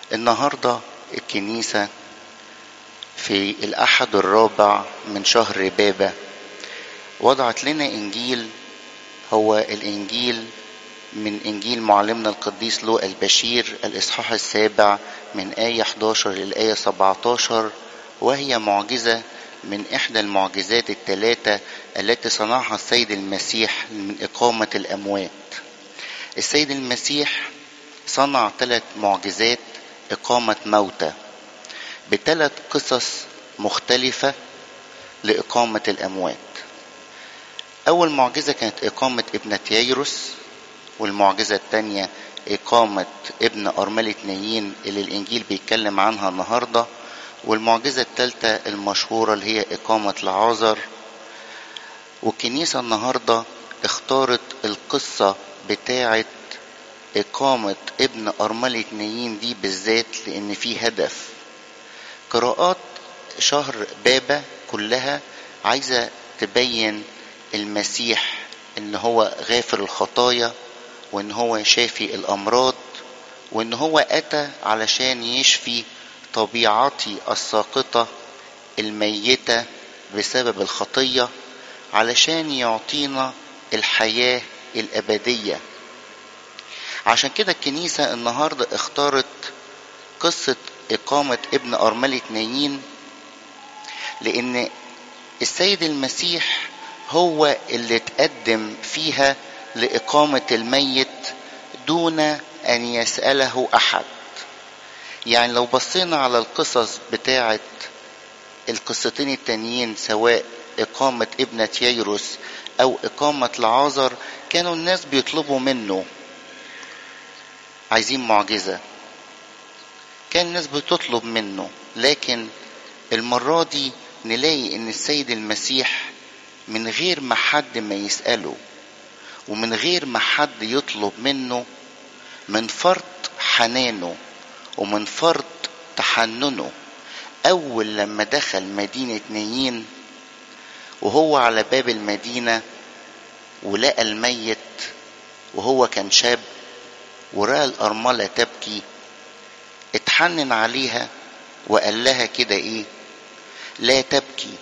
النهاردة الكنيسة في الأحد الرابع من شهر بابا وضعت لنا إنجيل هو الإنجيل من إنجيل معلمنا القديس لوقا البشير الإصحاح السابع من آية 11 للآية 17 وهي معجزة من إحدى المعجزات الثلاثة التي صنعها السيد المسيح من إقامة الأموات. السيد المسيح صنع ثلاث معجزات إقامة موتى بثلاث قصص مختلفة لإقامة الأموات. أول معجزة كانت إقامة ابنة ييروس والمعجزة الثانية إقامة ابن أرملة نايين اللي الإنجيل بيتكلم عنها النهاردة والمعجزة الثالثة المشهورة اللي هي إقامة لعازر والكنيسة النهاردة اختارت القصة بتاعة إقامة ابن أرملة نايين دي بالذات لأن في هدف قراءات شهر بابا كلها عايزة تبين المسيح ان هو غافر الخطايا وان هو شافي الامراض وان هو اتى علشان يشفي طبيعتي الساقطة الميتة بسبب الخطية علشان يعطينا الحياة الأبدية عشان كده الكنيسة النهاردة اختارت قصة إقامة ابن أرملة نايين لأن السيد المسيح هو اللي تقدم فيها لإقامة الميت دون أن يسأله أحد يعني لو بصينا على القصص بتاعة القصتين التانيين سواء إقامة ابنة ييروس أو إقامة لعازر كانوا الناس بيطلبوا منه عايزين معجزة كان الناس بتطلب منه لكن المرة دي نلاقي إن السيد المسيح من غير ما حد ما يسأله ومن غير ما حد يطلب منه من فرط حنانه ومن فرط تحننه أول لما دخل مدينة نايين وهو على باب المدينة ولقى الميت وهو كان شاب ورأى الأرملة تبكي اتحنن عليها وقال لها كده ايه لا تبكي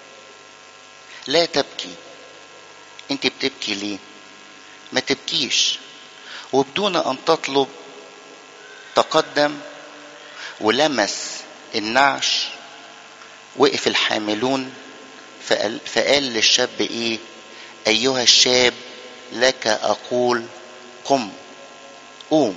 لا تبكي انت بتبكي ليه ما تبكيش وبدون ان تطلب تقدم ولمس النعش وقف الحاملون فقال, فقال للشاب ايه ايها الشاب لك اقول قم قوم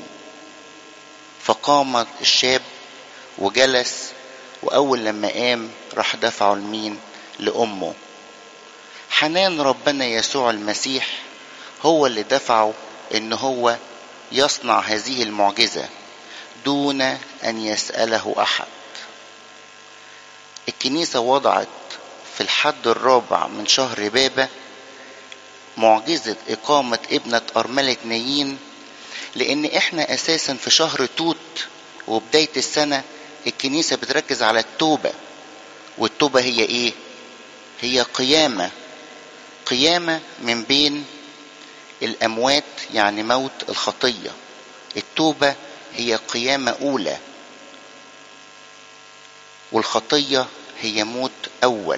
فقام الشاب وجلس واول لما قام راح دفعه لمين لامه حنان ربنا يسوع المسيح هو اللي دفعه ان هو يصنع هذه المعجزه دون ان يساله احد الكنيسه وضعت في الحد الرابع من شهر بابا معجزه اقامه ابنه ارمله نايين لان احنا اساسا في شهر توت وبدايه السنه الكنيسه بتركز على التوبه والتوبه هي ايه هي قيامه قيامه من بين الاموات يعني موت الخطيه التوبه هي قيامه اولى والخطيه هي موت اول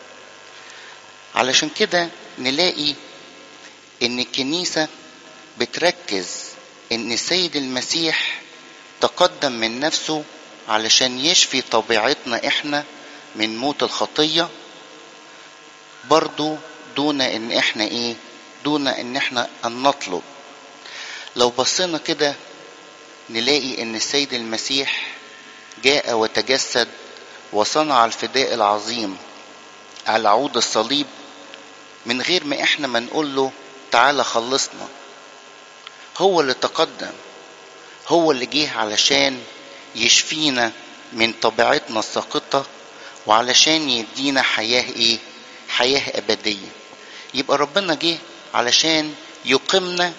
علشان كده نلاقي ان الكنيسه بتركز ان السيد المسيح تقدم من نفسه علشان يشفي طبيعتنا احنا من موت الخطيه برضو دون ان احنا ايه دون ان احنا ان نطلب لو بصينا كده نلاقي ان السيد المسيح جاء وتجسد وصنع الفداء العظيم على عود الصليب من غير ما احنا ما نقول له تعالى خلصنا هو اللي تقدم هو اللي جه علشان يشفينا من طبيعتنا الساقطة وعلشان يدينا حياة ايه حياة أبدية يبقى ربنا جه علشان يقيمنا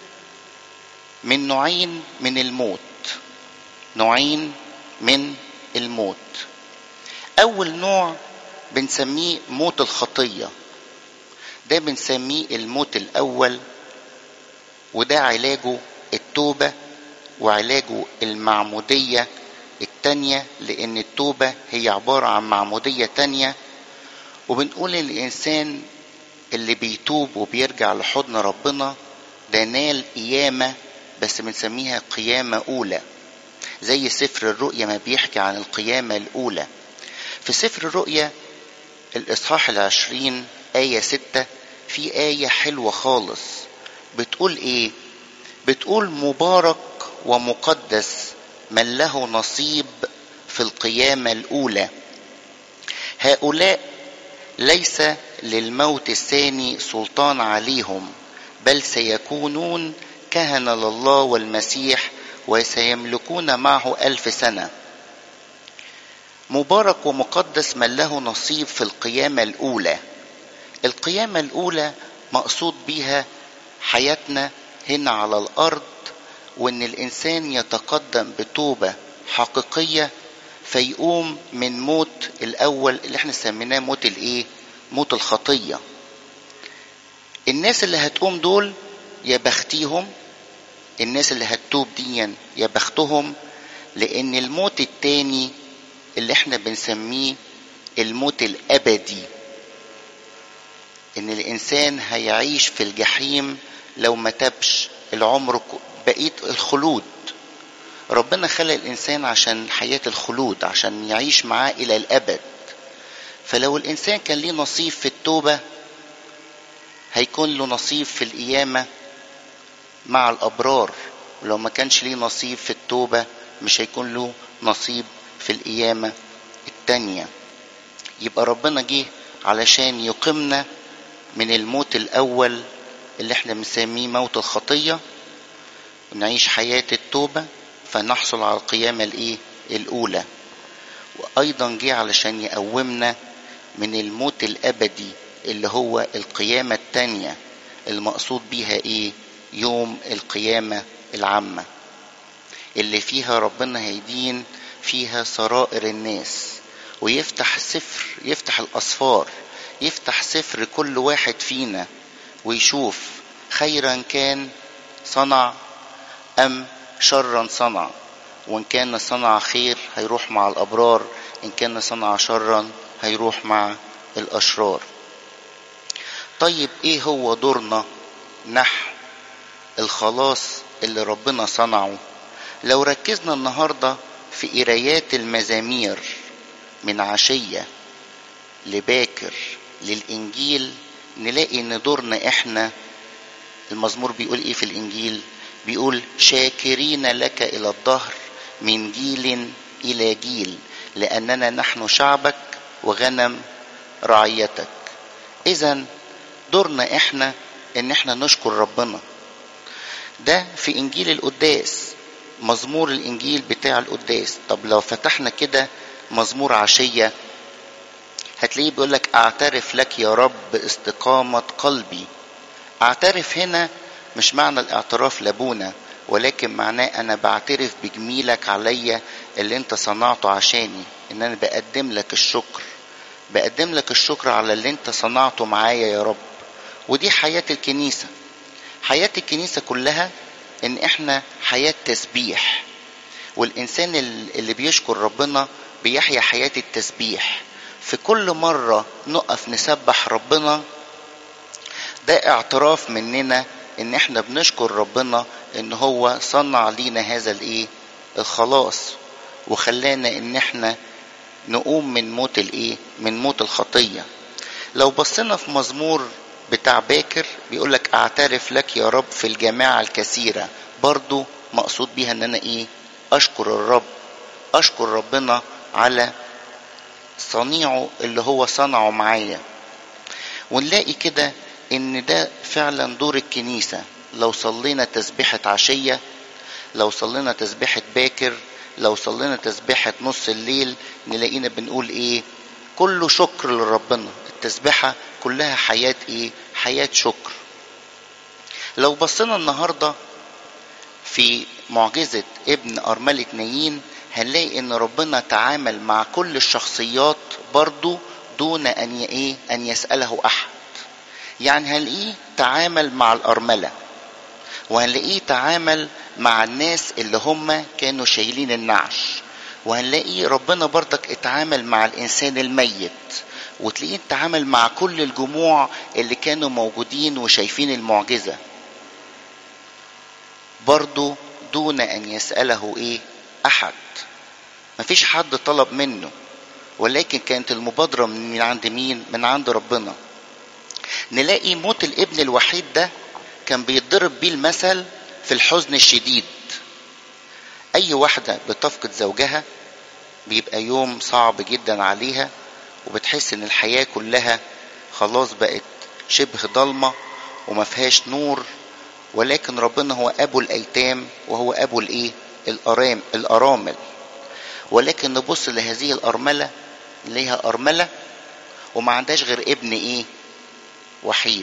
من نوعين من الموت نوعين من الموت أول نوع بنسميه موت الخطية ده بنسميه الموت الأول وده علاجه التوبة وعلاجه المعمودية التانية لأن التوبة هي عبارة عن معمودية تانية وبنقول الإنسان اللي بيتوب وبيرجع لحضن ربنا ده نال قيامة بس بنسميها قيامة أولى زي سفر الرؤيا ما بيحكي عن القيامة الأولى في سفر الرؤيا الإصحاح العشرين آية ستة في آية حلوة خالص بتقول إيه؟ بتقول مبارك ومقدس من له نصيب في القيامة الأولى هؤلاء ليس للموت الثاني سلطان عليهم بل سيكونون كهنة لله والمسيح وسيملكون معه ألف سنة مبارك ومقدس من له نصيب في القيامة الأولى القيامة الأولى مقصود بها حياتنا هنا على الأرض وإن الإنسان يتقدم بتوبة حقيقية فيقوم من موت الأول اللي احنا سميناه موت الإيه؟ موت الخطية الناس اللي هتقوم دول يا بختيهم الناس اللي هتتوب ديا يا بختهم لأن الموت التاني اللي احنا بنسميه الموت الأبدي ان الانسان هيعيش في الجحيم لو ما تبش العمر بقيت الخلود ربنا خلق الانسان عشان حياة الخلود عشان يعيش معاه الى الابد فلو الانسان كان ليه نصيب في التوبة هيكون له نصيب في القيامة مع الابرار ولو ما كانش ليه نصيب في التوبة مش هيكون له نصيب في القيامة التانية يبقى ربنا جه علشان يقيمنا من الموت الأول اللي احنا بنسميه موت الخطية ونعيش حياة التوبة فنحصل على القيامة الإيه؟ الأولى وأيضا جه علشان يقومنا من الموت الأبدي اللي هو القيامة التانية المقصود بيها إيه؟ يوم القيامة العامة اللي فيها ربنا هيدين فيها سرائر الناس ويفتح سفر يفتح الأسفار يفتح سفر كل واحد فينا ويشوف خيرا كان صنع أم شرا صنع وإن كان صنع خير هيروح مع الأبرار إن كان صنع شرا هيروح مع الأشرار طيب إيه هو دورنا نحو الخلاص اللي ربنا صنعه لو ركزنا النهارده في قرايات المزامير من عشيه لباكر للإنجيل نلاقي إن دورنا إحنا المزمور بيقول إيه في الإنجيل؟ بيقول شاكرين لك إلى الظهر من جيل إلى جيل لأننا نحن شعبك وغنم رعيتك. إذا دورنا إحنا إن إحنا نشكر ربنا. ده في إنجيل القداس مزمور الإنجيل بتاع القداس. طب لو فتحنا كده مزمور عشية هتلاقيه بيقول لك اعترف لك يا رب استقامة قلبي اعترف هنا مش معنى الاعتراف لابونا ولكن معناه انا بعترف بجميلك عليا اللي انت صنعته عشاني ان انا بقدم لك الشكر بقدم لك الشكر على اللي انت صنعته معايا يا رب ودي حياة الكنيسة حياة الكنيسة كلها ان احنا حياة تسبيح والانسان اللي بيشكر ربنا بيحيا حياة التسبيح في كل مرة نقف نسبح ربنا ده اعتراف مننا ان احنا بنشكر ربنا ان هو صنع لينا هذا الايه الخلاص وخلانا ان احنا نقوم من موت الايه من موت الخطية لو بصينا في مزمور بتاع باكر بيقول لك اعترف لك يا رب في الجماعة الكثيرة برضو مقصود بيها ان انا ايه اشكر الرب اشكر ربنا على صنيعه اللي هو صنعه معايا ونلاقي كده ان ده فعلا دور الكنيسة لو صلينا تسبيحة عشية لو صلينا تسبيحة باكر لو صلينا تسبيحة نص الليل نلاقينا بنقول ايه كله شكر لربنا التسبيحة كلها حياة ايه حياة شكر لو بصينا النهاردة في معجزة ابن أرملة نايين هنلاقي ان ربنا تعامل مع كل الشخصيات برضو دون ان ايه ان يسأله احد يعني هنلاقيه تعامل مع الأرملة وهنلاقيه تعامل مع الناس اللي هم كانوا شايلين النعش وهنلاقي ربنا برضك اتعامل مع الانسان الميت وتلاقيه اتعامل مع كل الجموع اللي كانوا موجودين وشايفين المعجزه برضه دون ان يساله ايه احد مفيش حد طلب منه ولكن كانت المبادره من عند مين من عند ربنا نلاقي موت الابن الوحيد ده كان بيتضرب بيه المثل في الحزن الشديد اي واحده بتفقد زوجها بيبقى يوم صعب جدا عليها وبتحس ان الحياه كلها خلاص بقت شبه ضلمه وما فيهاش نور ولكن ربنا هو ابو الايتام وهو ابو الايه الارام الارامل ولكن نبص لهذه الارمله ليها ارمله وما عندهاش غير ابن ايه وحيد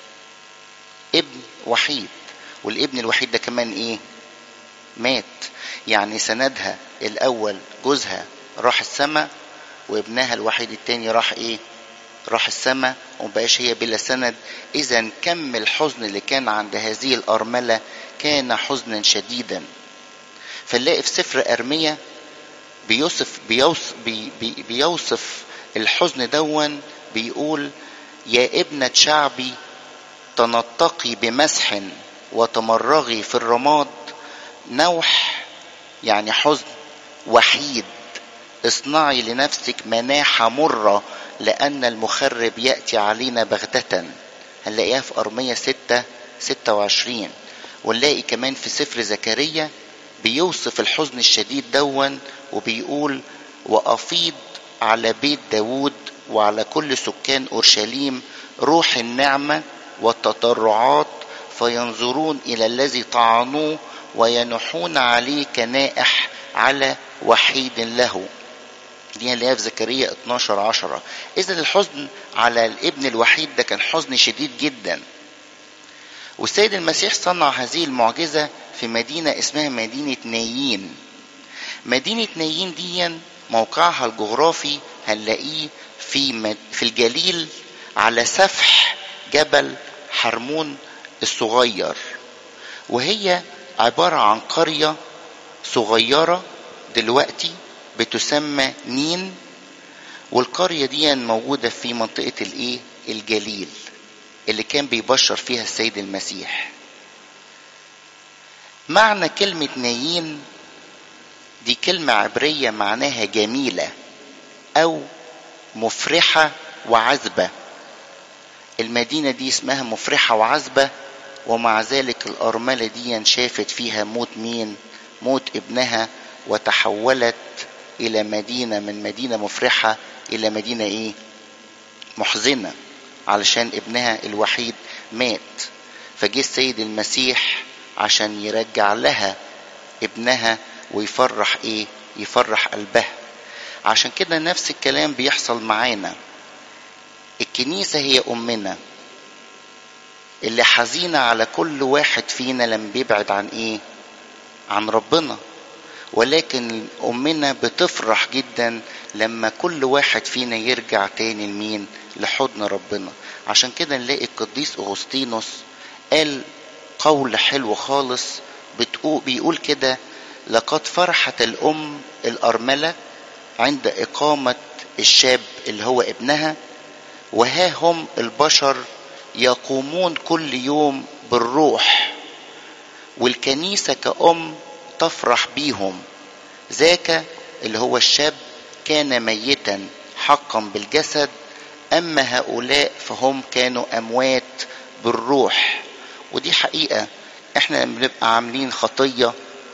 ابن وحيد والابن الوحيد ده كمان ايه مات يعني سندها الاول جوزها راح السماء وابنها الوحيد التاني راح ايه راح السماء ومبقاش هي بلا سند اذا كم الحزن اللي كان عند هذه الارمله كان حزنا شديدا فنلاقي في سفر ارميا بيوصف بيوصف, بي بي بيوصف الحزن دون بيقول يا ابنة شعبي تنطقي بمسح وتمرغي في الرماد نوح يعني حزن وحيد اصنعي لنفسك مناحة مرة لأن المخرب يأتي علينا بغتة هنلاقيها في أرمية ستة ستة وعشرين ونلاقي كمان في سفر زكريا بيوصف الحزن الشديد دون وبيقول وأفيض على بيت داود وعلى كل سكان أورشليم روح النعمة والتضرعات فينظرون إلى الذي طعنوه وينحون عليه كنائح على وحيد له دي اللي هي في زكريا 12 10 إذا الحزن على الابن الوحيد ده كان حزن شديد جدا والسيد المسيح صنع هذه المعجزة في مدينة اسمها مدينة نايين مدينة نايين دي موقعها الجغرافي هنلاقيه في مد... في الجليل على سفح جبل حرمون الصغير وهي عبارة عن قرية صغيرة دلوقتي بتسمى نين والقرية دي موجودة في منطقة الايه الجليل اللي كان بيبشر فيها السيد المسيح معنى كلمة نايين دي كلمة عبرية معناها جميلة أو مفرحة وعذبة المدينة دي اسمها مفرحة وعذبة ومع ذلك الأرملة دي شافت فيها موت مين موت ابنها وتحولت إلى مدينة من مدينة مفرحة إلى مدينة إيه محزنة علشان ابنها الوحيد مات فجه السيد المسيح عشان يرجع لها ابنها ويفرح ايه يفرح قلبها عشان كده نفس الكلام بيحصل معانا الكنيسة هي أمنا اللي حزينة على كل واحد فينا لما بيبعد عن ايه عن ربنا ولكن أمنا بتفرح جدا لما كل واحد فينا يرجع تاني لمين لحضن ربنا عشان كده نلاقي القديس أغسطينوس قال قول حلو خالص بتقول بيقول كده لقد فرحت الأم الأرملة عند إقامة الشاب اللي هو ابنها وها هم البشر يقومون كل يوم بالروح والكنيسة كأم تفرح بيهم ذاك اللي هو الشاب كان ميتا حقا بالجسد أما هؤلاء فهم كانوا أموات بالروح ودي حقيقة احنا لما بنبقى عاملين خطية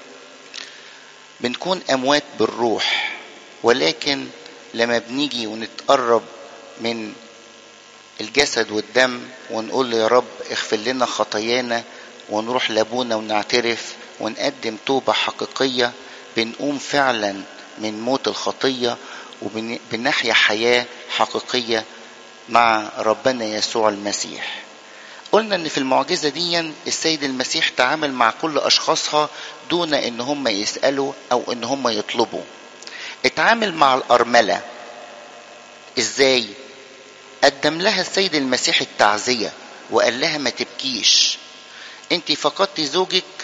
بنكون أموات بالروح ولكن لما بنيجي ونتقرب من الجسد والدم ونقول له يا رب اغفر لنا خطايانا ونروح لابونا ونعترف ونقدم توبة حقيقية بنقوم فعلا من موت الخطية وبنحيا حياة حقيقية مع ربنا يسوع المسيح قلنا ان في المعجزة دي السيد المسيح تعامل مع كل اشخاصها دون ان هم يسألوا او ان هم يطلبوا اتعامل مع الارملة ازاي قدم لها السيد المسيح التعزية وقال لها ما تبكيش انت فقدت زوجك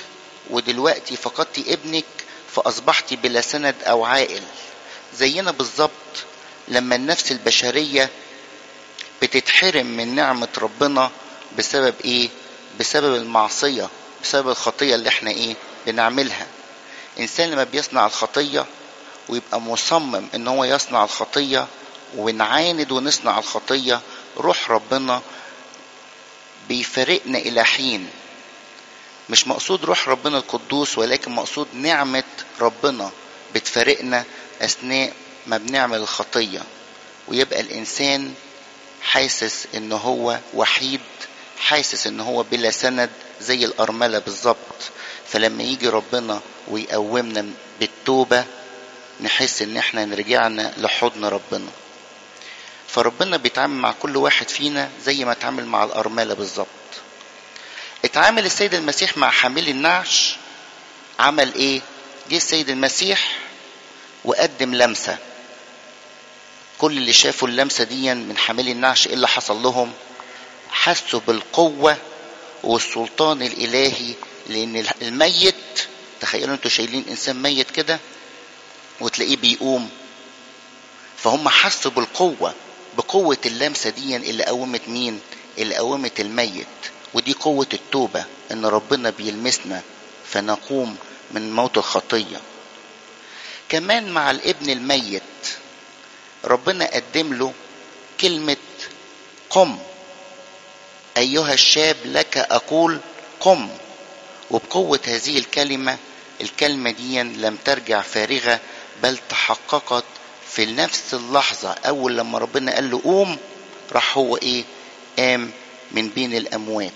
ودلوقتي فقدت ابنك فاصبحت بلا سند او عائل زينا بالظبط لما النفس البشريه بتتحرم من نعمه ربنا بسبب ايه بسبب المعصيه بسبب الخطيه اللي احنا ايه بنعملها انسان لما بيصنع الخطيه ويبقى مصمم ان هو يصنع الخطيه ونعاند ونصنع الخطيه روح ربنا بيفارقنا الى حين مش مقصود روح ربنا القدوس ولكن مقصود نعمه ربنا بتفارقنا اثناء ما بنعمل الخطيه ويبقى الانسان حاسس ان هو وحيد حاسس ان هو بلا سند زي الارمله بالظبط فلما يجي ربنا ويقومنا بالتوبه نحس ان احنا رجعنا لحضن ربنا فربنا بيتعامل مع كل واحد فينا زي ما اتعامل مع الارمله بالظبط اتعامل السيد المسيح مع حامل النعش عمل ايه جه السيد المسيح وقدم لمسه كل اللي شافوا اللمسه دي من حاملي النعش ايه اللي حصل لهم حسوا بالقوه والسلطان الالهي لان الميت تخيلوا انتوا شايلين انسان ميت كده وتلاقيه بيقوم فهم حسوا بالقوه بقوه اللمسه دي اللي قومت مين اللي قومت الميت ودي قوه التوبه ان ربنا بيلمسنا فنقوم من موت الخطيه كمان مع الابن الميت ربنا قدم له كلمه قم ايها الشاب لك اقول قم وبقوه هذه الكلمه الكلمه دي لم ترجع فارغه بل تحققت في نفس اللحظه اول لما ربنا قال له قوم راح هو ايه قام من بين الاموات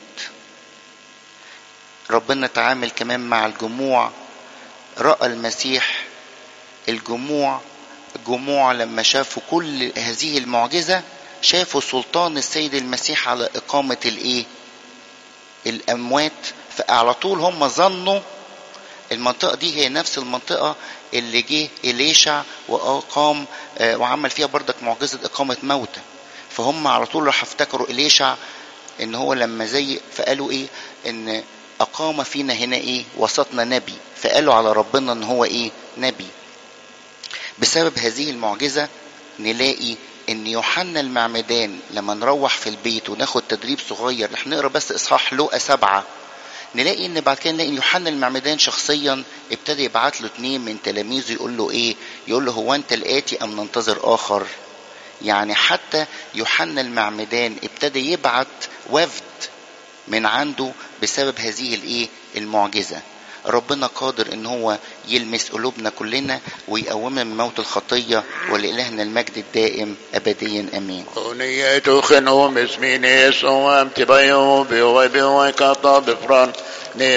ربنا تعامل كمان مع الجموع راى المسيح الجموع الجموع لما شافوا كل هذه المعجزه شافوا سلطان السيد المسيح على اقامه الايه الاموات فعلى طول هم ظنوا المنطقه دي هي نفس المنطقه اللي جه اليشع واقام وعمل فيها بردك معجزه اقامه موتى فهم على طول راح افتكروا اليشع ان هو لما زي فقالوا ايه ان اقام فينا هنا ايه وسطنا نبي فقالوا على ربنا ان هو ايه نبي بسبب هذه المعجزه نلاقي ان يوحنا المعمدان لما نروح في البيت وناخد تدريب صغير رح نقرا بس اصحاح لوقا سبعه نلاقي ان بعد كده نلاقي يوحنا المعمدان شخصيا ابتدى يبعت له اتنين من تلاميذه يقول له ايه يقول له هو انت الاتي ام ننتظر اخر يعني حتى يوحنا المعمدان ابتدى يبعت وفد من عنده بسبب هذه الايه المعجزه ربنا قادر ان هو يلمس قلوبنا كلنا ويقومنا من موت الخطيه ولالهنا المجد الدائم ابديا امين أغنية خنوم اسمين يسوع امتبايو بيوغي بيوغي كاطا بفران